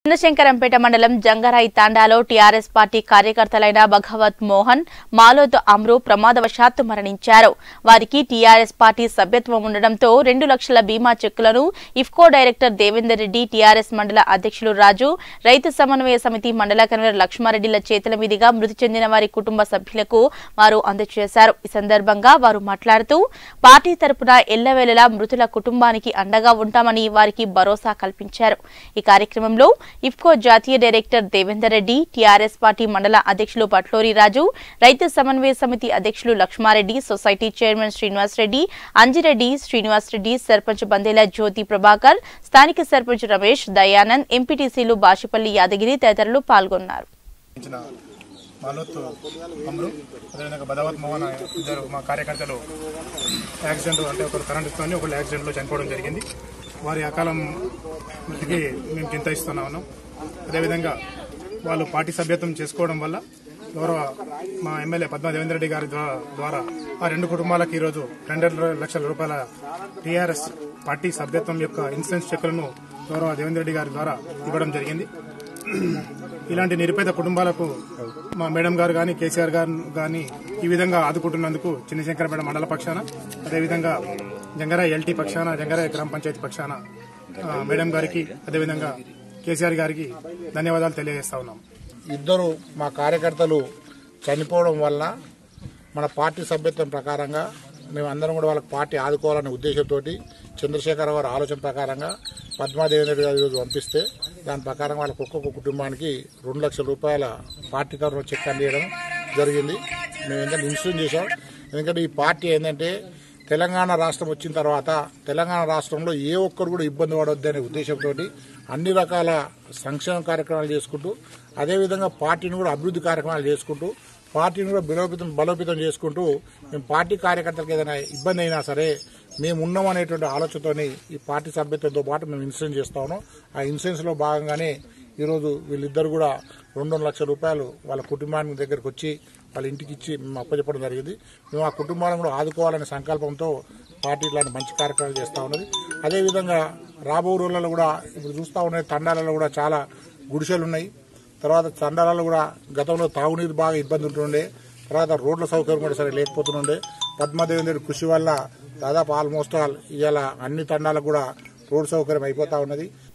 చంద్రశంకరంపేట మండలం జంగరాయి తాండాలో TRS party కార్యకర్తలైన భగవత్ మోహన్ మాలోద్ అమ్రు ప్రమాదవశాత్తు మరణించారు వారికి టీఆర్ఎస్ పార్టీ సభ్యత్వం ఉండడంతో రెండు లక్షల బీమా చెక్కులను IFFCO director Devender Reddy TRS మండల అధ్యక్షులు రాజు రైతు సమన్వయ సమితి మండల కన్వీనర్ లక్ష్మారెడ్డిల చేతుల మీదుగా మృతి చెందిన వారి కుటుంబ సభ్యులకు వారు అందజేశారు ఈ సందర్భంగా వారు మాట్లాడుతూ పార్టీ తరపున ఎల్లవేళలా మృతుల కుటుంబానికి అండగా ఉంటామని వారికి భరోసా కల్పించారు ఈ కార్యక్రమంలో ఇఫ్కో జాతీయ director Devender Reddy TRS party మండల అధ్యక్షులు పట్లూరి రాజు రైతు సమన్వయ సమితి అధ్యక్షులు లక్ష్మారెడ్డి సొసైటీ చైర్మన్ శ్రీనివాస్ రెడ్డి అంజిరెడ్డి శ్రీనివాస్ రెడ్డి సర్పంచ్ బందేల జ్యోతి ప్రభాకర్ స్థానిక సర్పంచ్ రమేష్ దయానంద్ ఎంపీటీసీలు బాషిపల్లి యాదగిరి తదితరులు పాల్గొన్నారు ఇచ్చిన మాలోత్ అమ్రు అదేవిధంగా బదావత్ మోహన్ అనే ఇద్దరు మా కార్యకర్తలు యాక్సిడెంట్ అంటే ఒకరు కరెంట్ ఇస్తుంది ఒకరు యాక్సిడెంట్లో చనిపోవడం జరిగింది వారి అకాలం మృతికి మేము చింతిస్తున్నా ఉన్నాం అదేవిధంగా వాళ్ళు పార్టీ సభ్యత్వం చేసుకోవడం వల్ల గౌరవ మా ఎమ్మెల్యే పద్మా దేవేందర్ రెడ్డి గారి ద్వా- ద్వారా ఆ రెండు కుటుంబాలకు ఈరోజు రెండు లక్షల రూపాయల టీఆర్ఎస్ పార్టీ సభ్యత్వం యొక్క ఇన్సూరెన్స్ చెక్కులను గౌరవ దేవేందర్ రెడ్డి గారి ద్వారా ఇవ్వడం జరిగింది ఇలాంటి నిరుపేద కుటుంబాలకు మా మేడం గారు కానీ కేసీఆర్ గారు కానీ ఈ విధంగా ఆదుకుంటున్నందుకు చిన్నశంకరపేట మండల పక్షాన అదేవిధంగా జంగరాయ్ ఎల్టీ పక్షాన జంగరాయ్ గ్రామ పంచాయతీ పక్షాన ఆ, మేడం గారికి అదేవిధంగా కేసీఆర్ గారికి ధన్యవాదాలు తెలియజేస్తా ఉన్నాం ఇద్దరు మా కార్యకర్తలు చనిపోవడం వల్ల మన పార్టీ సభ్యత్వం ప్రకారంగా మేమందరం కూడా వాళ్ళకి పార్టీ ఆదుకోవాలనే ఉద్దేశంతో చంద్రశేఖర్ గారి ఆలోచన ప్రకారంగా పద్మాదేవేంద్ర గారు ఈరోజు పంపిస్తే దాని ప్రకారం వాళ్ళకి ఒక్కొక్క కుటుంబానికి రెండు లక్షల రూపాయల పార్టీ తరఫున చెక్ అందియడం జరిగింది మేము ఏంటంటే ఇన్సూరెన్స్ చేశాం ఎందుకంటే ఈ పార్టీ ఏంటంటే తెలంగాణ రాష్ట్రం వచ్చిన తర్వాత తెలంగాణ రాష్ట్రంలో ఏ ఒక్కరు కూడా ఇబ్బంది పడవద్దు అనే ఉద్దేశంతో అన్ని రకాల సంక్షేమ కార్యక్రమాలు చేసుకుంటూ అదేవిధంగా పార్టీని కూడా అభివృద్ధి కార్యక్రమాలు చేసుకుంటూ పార్టీని కూడా బలోపేతం బలోపేతం చేసుకుంటూ మేము పార్టీ కార్యకర్తలకు ఏదైనా ఇబ్బంది అయినా సరే మేము ఉన్నాం అనేటువంటి ఆలోచనతోని ఈ పార్టీ సభ్యత్వంతో పాటు మేము ఇన్సూరెన్స్ చేస్తా ఉన్నాం ఆ ఇన్సూరెన్స్ లో భాగంగానే ఈరోజు వీళ్ళిద్దరు కూడా రెండు లక్షల రూపాయలు వాళ్ళ కుటుంబానికి దగ్గరకు వచ్చి వాళ్ళ ఇంటికి ఇచ్చి మేము అప్పచెప్పడం జరిగింది మేము ఆ కుటుంబాలను కూడా ఆదుకోవాలనే సంకల్పంతో పార్టీ ఇట్లాంటి మంచి కార్యక్రమాలు చేస్తూ ఉన్నది అదేవిధంగా రాబో రోజులలో కూడా ఇప్పుడు చూస్తూ ఉన్నాయి తండాలలో కూడా చాలా గుడిసెలు ఉన్నాయి తర్వాత తండాలలో కూడా గతంలో తాగునీరు బాగా ఇబ్బంది ఉంటుండే తర్వాత రోడ్ల సౌకర్యం కూడా సరే లేకపోతుండే పద్మాదేవేంద్ర కృషి వల్ల దాదాపు ఆల్మోస్ట్ ఆల్ ఇవాళ అన్ని తండాలకు కూడా రోడ్ సౌకర్యం అయిపోతా ఉన్నది